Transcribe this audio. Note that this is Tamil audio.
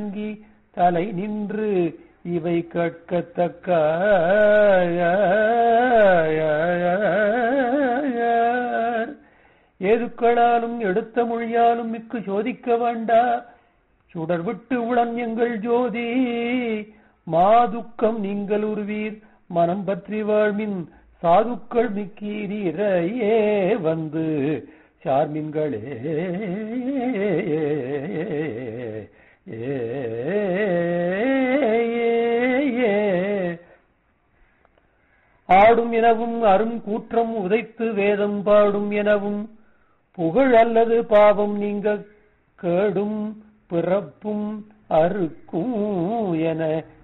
வணங்கி தலை நின்று இவை கேட்கத்தக்க ஏதுக்களாலும் எடுத்த மொழியாலும் மிக்கு சோதிக்க வேண்டா சுடர் விட்டு உளன் எங்கள் ஜோதி மாதுக்கம் நீங்கள் உருவீர் மனம் பற்றி வாழ்மின் சாதுக்கள் மிக்கீரீரையே வந்து சார்மின்களே ஆடும் எனவும் அரும் கூற்றம் உதைத்து வேதம் பாடும் எனவும் புகழ் அல்லது பாவம் நீங்க கேடும் பிறப்பும் அறுக்கும் என